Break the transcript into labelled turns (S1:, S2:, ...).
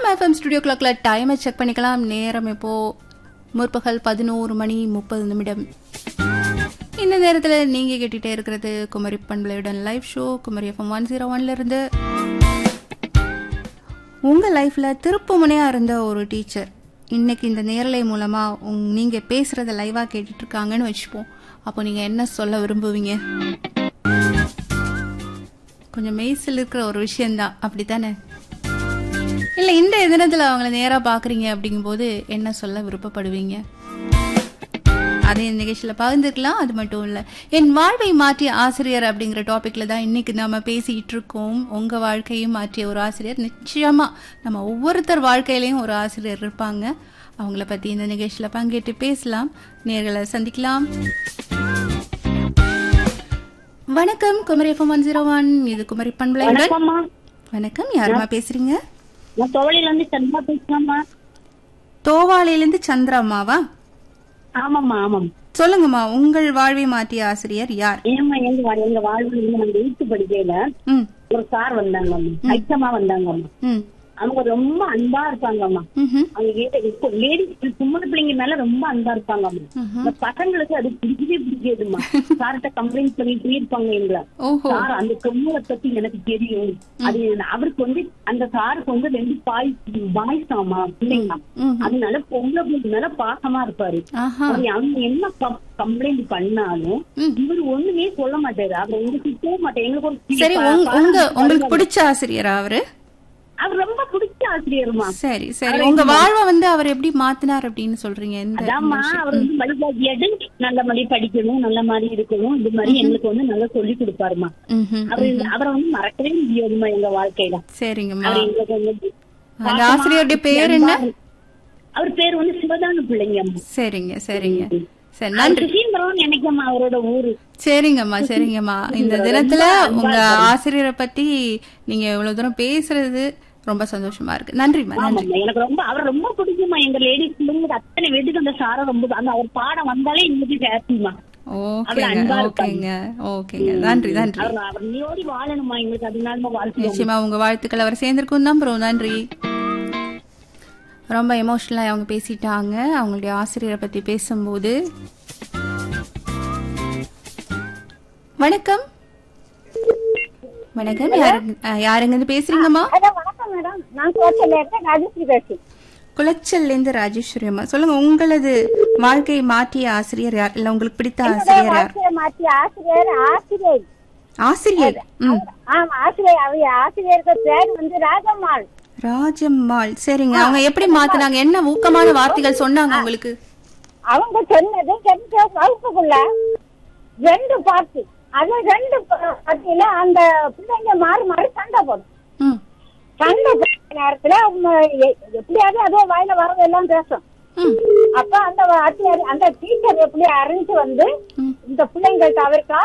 S1: நம்ம FM studio கிளாக்ல டைமை செக் பண்ணிக்கலாம் நேரம் இப்போ முற்பகல் பதினோரு மணி முப்பது நிமிடம் இந்த நேரத்தில் நீங்க கேட்டுட்டே இருக்கிறது குமரி பண்பலையுடன் live show Kumari FM one zero ஒன்ல இருந்து உங்க லைஃப்ல திருப்பு முனையா இருந்த ஒரு டீச்சர் இன்னைக்கு இந்த நேரலை மூலமா உங் நீங்க பேசுறத லைவா கேட்டுட்டு இருக்காங்கன்னு வச்சுப்போம் அப்போ நீங்க என்ன சொல்ல விரும்புவீங்க கொஞ்சம் மெய்சில் இருக்கிற ஒரு விஷயம்தான் அப்படித்தானே இல்ல இந்த தினத்துல அவங்கள நேரா பாக்குறீங்க அப்படிங்கும்போது என்ன சொல்ல விருப்பப்படுவீங்க அதே இந்த நிகழ்ச்சியில பகிர்ந்துக்கலாம் அது மட்டும் இல்ல என் வாழ்வை மாற்றிய ஆசிரியர் அப்படிங்கிற டாபிக்ல தான் இன்னைக்கு நாம பேசிட்டு இருக்கோம் உங்க வாழ்க்கையும் மாற்றிய ஒரு ஆசிரியர் நிச்சயமா நம்ம ஒவ்வொருத்தர் வாழ்க்கையிலயும் ஒரு ஆசிரியர் இருப்பாங்க அவங்கள பத்தி இந்த நிகழ்ச்சியில பங்கேற்று பேசலாம் நேர்களை சந்திக்கலாம் வணக்கம் Kumari FM one zero one இது குமரி பண்பலையுடன்
S2: வணக்கம்மா
S1: வணக்கம் யாருமா பேசுறீங்க
S2: நான் தோழில இருந்து சந்திரா பேசுறேம்மா
S1: தோவாளையிலிருந்து சந்திராமாவா
S2: ஆமாம்மா ஆமாம்
S1: சொல்லுங்கம்மா உங்கள் வாழ்வை மாற்றிய ஆசிரியர் யார்
S2: ஏம்மா எங்க வா- எங்க வாழ்வில் இருந்து நாங்க எயித்து படிக்கையில
S1: ம்
S2: ஒரு சார் வந்தாங்கம்மா ஐட்டமா வந்தாங்கம்மா
S1: ம்
S2: அவங்க ரொம்ப அன்பா இருப்பாங்கம்மா
S1: ம்ஹும்.
S2: அவங்க கேட்ட இப்போ லேடிஸ் சும்மன பிள்ளைங்க மேல ரொம்ப அன்பா இருப்பாங்கம்மா இந்த பசங்களுக்கு அது பிடிக்கவே பிடிக்காதும்மா சார்கிட்ட கம்ப்ளைண்ட் பண்ணிட்டே இருப்பாங்க எங்களை
S1: ஓஹோ
S2: சார் அந்த பொண்ணை பத்தி எனக்கு தெரியும் அது அவருக்கு வந்து அந்த சாருக்கு வந்து ரெண்டு பாய் பாய்ஸ் ஆமா பிள்ளைங்க
S1: ம்ஹும்.
S2: அதனால பொம்பளை பிள்ளைங்க மேல பாசமா இருப்பாரு
S1: ஆஹா
S2: அவர் அவங்க என்ன கம்ப்ளைண்ட் பண்ணாலும்
S1: ம்.
S2: இவர் ஒண்ணுமே சொல்ல மாட்டாரு அவர் எங்களுக்கு போக மாட்டாரு எங்களுக்கு ஒரு
S1: சரி
S2: பா-
S1: உங்க-
S2: பா-
S1: உங்க உங்களுக்கு பிடிச்ச ஆசிரியரா அவரு
S2: அவர் ரொம்ப பிடிச்ச ஆசிரியர்மா
S1: சரி சரி உங்க வாழ்வை வந்து அவர் எப்படி மாத்தினார் அப்படின்னு சொல்றீங்க எந்த
S2: அதாம்மா அவர் வந்து வழிகாட்டியாடு நல்ல மாதிரி படிக்கணும் நல்ல மாதிரி இருக்கணும் இது மாதிரி எங்களுக்கு வந்து நல்லா சொல்லி கொடுப்பாருமா
S1: ம்ஹும்.
S2: அவர் அவரை வந்து மறக்கவே முடியாதுமா எங்க வாழ்க்கையில
S1: சரிங்கம்மா
S2: அவர் எங்களுக்கு வந்து
S1: அந்த ஆசிரியருடைய பேர் என்ன
S2: அவர் பேர் வந்து சிவதான பிள்ளைங்க அம்மா
S1: சரிங்க சரிங்க சரி நன்றி
S2: கிருஷ்ணபுரம் நினைக்கம்மா அவரோட ஊரு
S1: சரிங்கம்மா சரிங்கம்மா இந்த தினத்துல உங்க ஆசிரியரை பத்தி நீங்க இவ்வளவு தூரம் பேசுறது ரொம்ப சந்தோஷமா இருக்கு நன்றிம்மா நன்றி
S2: ஆமாம்மா எனக்கு ரொம்ப அவர் ரொம்ப பிடிக்குமா எங்க லேடிஸ் பிள்ளைங்க அத்தனை வீட்டுக்கு அந்த சாரை ரொம்ப அந்த அவர் பாடம் வந்தாலே இன்னைக்கு ஹாப்பிமா
S1: ஓகேங்க
S2: அன்பா இருப்பாங்க.
S1: ஓகேங்க ஓகேங்க நன்றி நன்றி
S2: அவர் அவர் நீயோடி வாழணுமா எங்களுக்கு அதனால வாழ்க்கை
S1: நிச்சயமா உங்க வாழ்த்துக்கள் அவர் சேர்ந்திருக்கும் நம்புறோம் நன்றி ரொம்ப எமோஷனலா அவங்க பேசிட்டாங்க அவங்களுடைய ஆசிரியரை பத்தி பேசும்போது வணக்கம் வணக்கம் யாருங்க அஹ், யாருங்க இருந்து பேசுறீங்கம்மா
S3: அதான் வணக்கம் மேடம் நான் கோச்சல்ல இருக்கேன் ராஜஸ்ரீ பேசுறேன்
S1: குளச்சல்ல இருந்து ராஜேஸ்வரி அம்மா சொல்லுங்க உங்களது வாழ்க்கையை மாற்றிய ஆசிரியர் யார் இல்ல உங்களுக்கு பிடித்த ஆசிரியர் யார்
S3: ஆசிரியர் மாற்றி ஆசிரியர் ஆசிரியர்
S1: ஆசிரியர் ம்
S3: ஆமா ஆசிரியர் அவங்க ஆசிரியருக்கு பேர் வந்து ராஜம்மாள்
S1: ராஜம்மாள் சரிங்க அவங்க எப்படி மாத்துனாங்க என்ன ஊக்கமான வார்த்தைகள் சொன்னாங்க உங்களுக்கு
S3: அவங்க சொன்னது ரெண்டு வகுப்புக்குள்ள ரெண்டு பாட்டு அது ரெண்டு பாட்டியில அந்த பிள்ளைங்க மாறி மாறி சண்டை போடும்
S1: ம்
S3: சண்டை போடுற நேரத்துல அவங்க எ- எப்படியாவது அதே வாயில வரதெல்லாம் பேசும்
S1: ம்
S3: அப்ப அந்த வாத்தியார் அந்த டீச்சர் எப்படி அறிஞ்சு வந்து
S1: ம்.
S3: இந்த பிள்ளைங்கள்ட்ட அவர்